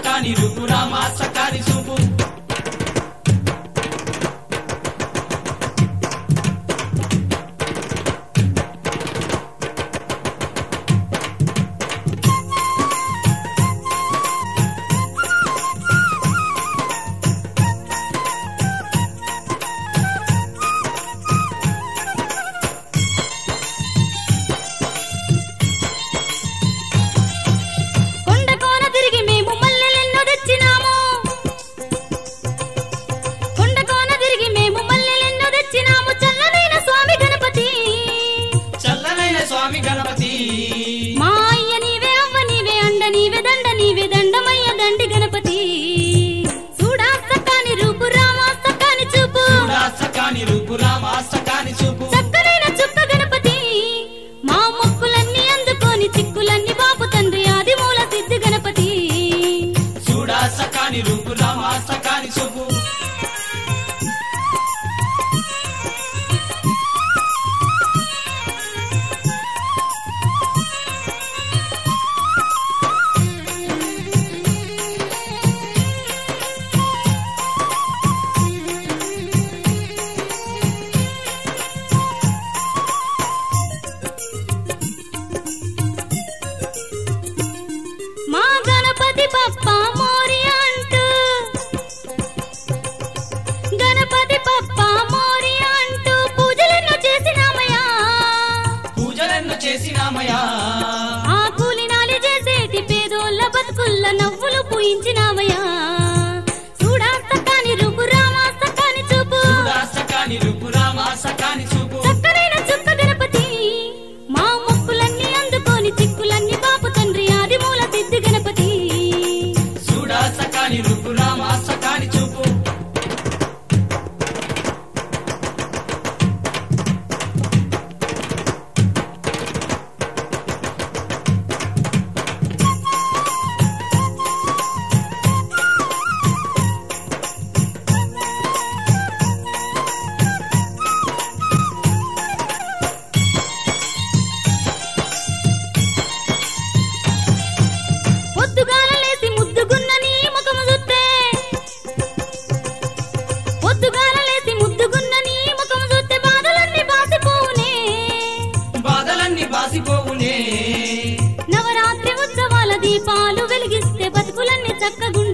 సకాని రూపు రామ సకాని చూపు కొండ కోన తిరిగి మేము మల్లెలెన్నో తెచ్చినాము కొండ కోన తిరిగి మేము మల్లెలెన్నో తెచ్చినాము చల్లనైన స్వామి గణపతి చల్లనైన స్వామి గణపతి మా అయ్య నీవే అవ్వ నీవే అండ నీవే దండ నీవే దండమయ్య దండి గణపతి చూడా సకాని రూపు రామా సకాని చూపు చూడా సకాని రూపు రామ సకాని చూపు చక్కనైన చుక్క గణపతి మా మొక్కులన్నీ అందుకొని చిక్కులన్నీ బాపు తండ్రి ఆది మూల సిద్ధి గణపతి చూడా సకాని రూపు రామ సకాని చూపు మా గణపతి పప్ప మోరి అంటూ గణపతి పప్ప మోరి అంటూ పూజలెన్నో చేసినామయ్యా పూజలెన్నో చేసినామయా ఆ కూలినాలి చేసేటి పేదోళ్ళ బతుకుల్ల నవ్వులు పూయించినామయ్యా చూడా సకాని రూపు రామా సకాని చూపు చూడా సకాని రూపు రామ సకాని చూపు చక్కనైన చుక్క గణపతి మా మొక్కులన్నీ అందుకొని చిక్కులన్నీ బాపు తండ్రి ఆది మూల సిద్ధి గణపతి చూడా సకాని రూపు రామ సకాని చూపు పొద్దుగాల లేసి ముద్దుగున్న నీ ముఖము చూస్తే పొద్దుగాల లేసి ముద్దుగున్న నీ ముఖము చూస్తే బాధలన్నీ బాసిపోవునే బాధలన్నీ బాసిపోవునే నవరాత్రి ఉత్సవాల దీపాలు వెలిగిస్తే బతుకులన్నీ చక్కగుండే